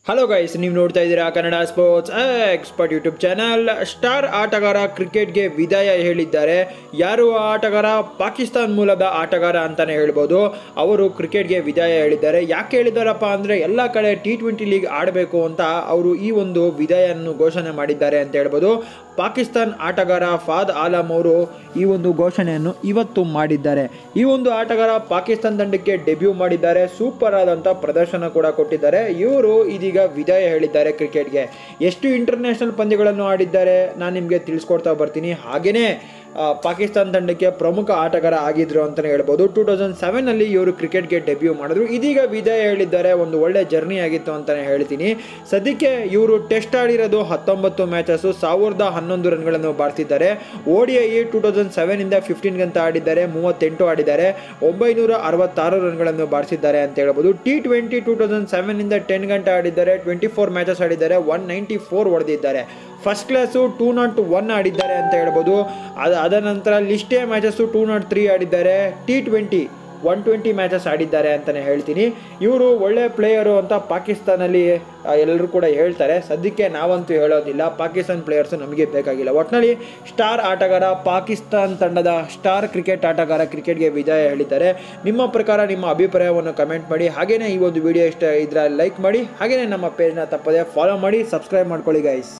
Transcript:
hello guys ನೀವು ನೋಡ್ತಾ ಇದ್ದೀರಾ Kannada sports expert YouTube channel star ಆಟಗಾರ ಕ್ರಿಕೆಟ್ಗೆ ವಿದಾಯ ಹೇಳಿದ್ದಾರೆ ಯಾರು ಆ ಆಟಗಾರ ಪಾಕಿಸ್ತಾನ್ ಮೂಲದ ಆಟಗಾರ ಅಂತಾನೆ ಹೇಳ್ಬೋದು ಅವರು ಕ್ರಿಕೆಟ್ಗೆ ವಿದಾಯ ಹೇಳಿದ್ದಾರೆ ಯಾಕೆ ಹೇಳಿದಾರಪ್ಪ ಅಂದರೆ ಎಲ್ಲ ಕಡೆ ಟಿ ಟ್ವೆಂಟಿ ಲೀಗ್ ಆಡಬೇಕು ಅಂತ ಅವರು ಈ ಒಂದು ವಿದಾಯನ್ನು ಘೋಷಣೆ ಮಾಡಿದ್ದಾರೆ ಅಂತ ಹೇಳ್ಬೋದು ಪಾಕಿಸ್ತಾನ್ ಆಟಗಾರ ಫಾದ್ ಆಲಂ ಅವರು ಈ ಒಂದು ಘೋಷಣೆಯನ್ನು ಇವತ್ತು ಮಾಡಿದ್ದಾರೆ ಈ ಒಂದು ಆಟಗಾರ ಪಾಕಿಸ್ತಾನ ತಂಡಕ್ಕೆ ಡೆಬ್ಯೂ ಮಾಡಿದ್ದಾರೆ ಸೂಪರ್ ಆದಂಥ ಪ್ರದರ್ಶನ ಕೂಡ ಕೊಟ್ಟಿದ್ದಾರೆ ಇವರು ಇದೀಗ ವಿದಾಯ ಹೇಳಿದ್ದಾರೆ ಕ್ರಿಕೆಟ್ಗೆ ಎಷ್ಟು ಇಂಟರ್ನ್ಯಾಷನಲ್ ಪಂದ್ಯಗಳನ್ನು ಆಡಿದ್ದಾರೆ ನಾನು ನಿಮಗೆ ತಿಳಿಸ್ಕೊಡ್ತಾ ಬರ್ತೀನಿ ಹಾಗೆಯೇ ಆ, ಪಾಕಿಸ್ತಾನ ತಂಡಕ್ಕೆ ಪ್ರಮುಖ ಆಟಗಾರ ಆಗಿದ್ರು ಅಂತಲೇ ಹೇಳ್ಬೋದು ಟೂ ತೌಸಂಡ್ ಸೆವೆನಲ್ಲಿ ಇವರು ಕ್ರಿಕೆಟ್ಗೆ ಡೆಬ್ಯೂ ಮಾಡಿದ್ರು ಇದೀಗ ವಿದಾಯ ಹೇಳಿದ್ದಾರೆ ಒಂದು ಒಳ್ಳೆ ಜರ್ನಿ ಆಗಿತ್ತು ಅಂತಲೇ ಹೇಳ್ತೀನಿ ಸದ್ಯಕ್ಕೆ ಇವರು ಟೆಸ್ಟ್ ಆಡಿರೋದು ಹತ್ತೊಂಬತ್ತು ಮ್ಯಾಚಸ್ಸು ಸಾವಿರದ ಹನ್ನೊಂದು ರನ್ಗಳನ್ನು ಬಾರಿಸಿದ್ದಾರೆ ಓಡಿ ಐ ಟೂ ತೌಸಂಡ್ ಸೆವೆನಿಂದ ಫಿಫ್ಟೀನ್ ಗಂತ ಆಡಿದ್ದಾರೆ ಮೂವತ್ತೆಂಟು ಆಡಿದ್ದಾರೆ ಒಂಬೈನೂರ ಅರವತ್ತಾರು ರನ್ಗಳನ್ನು ಬಾರಿಸಿದ್ದಾರೆ ಅಂತ ಹೇಳ್ಬೋದು ಟಿ ಟ್ವೆಂಟಿ ಟೂ ತೌಸಂಡ್ ಸೆವೆನಿಂದ ಟೆನ್ ಗಂಟೆ ಆಡಿದ್ದಾರೆ ಟ್ವೆಂಟಿ ಫೋರ್ ಮ್ಯಾಚಸ್ ಆಡಿದ್ದಾರೆ ಒನ್ ನೈಂಟಿ ಫೋರ್ ಹೊಡೆದಿದ್ದಾರೆ first class two not one ಆಡಿದ್ದಾರೆ ಅಂತ ಹೇಳ್ಬೋದು ಅದು ಅದ ನಂತರ list A matches two not three ಆಡಿದ್ದಾರೆ T twenty one twenty matches ಆಡಿದ್ದಾರೆ ಅಂತಲೇ ಹೇಳ್ತೀನಿ ಇವರು ಒಳ್ಳೆ ಪ್ಲೇಯರು ಅಂತ ಪಾಕಿಸ್ತಾನಲ್ಲಿ ಎಲ್ಲರೂ ಕೂಡ ಹೇಳ್ತಾರೆ ಸದ್ಯಕ್ಕೆ ನಾವಂತೂ ಹೇಳೋದಿಲ್ಲ ಪಾಕಿಸ್ತಾನ್ ಪ್ಲೇಯರ್ಸು ನಮಗೆ ಬೇಕಾಗಿಲ್ಲ ಒಟ್ಟಿನಲ್ಲಿ ಸ್ಟಾರ್ ಆಟಗಾರ ಪಾಕಿಸ್ತಾನ್ ತಂಡದ ಸ್ಟಾರ್ ಕ್ರಿಕೆಟ್ ಆಟಗಾರ ಕ್ರಿಕೆಟ್ಗೆ ವಿದಾಯ ಹೇಳಿದ್ದಾರೆ ನಿಮ್ಮ ಪ್ರಕಾರ ನಿಮ್ಮ ಅಭಿಪ್ರಾಯವನ್ನು ಕಮೆಂಟ್ ಮಾಡಿ ಹಾಗೆಯೇ ಈ ಒಂದು ವಿಡಿಯೋ ಇಷ್ಟ ಇದ್ರೆ ಲೈಕ್ ಮಾಡಿ ಹಾಗೆಯೇ ನಮ್ಮ ಪೇಜ್ನ ತಪ್ಪದೆ ಫಾಲೋ ಮಾಡಿ ಸಬ್ಸ್ಕ್ರೈಬ್ ಮಾಡ್ಕೊಳ್ಳಿ ಗೈಸ್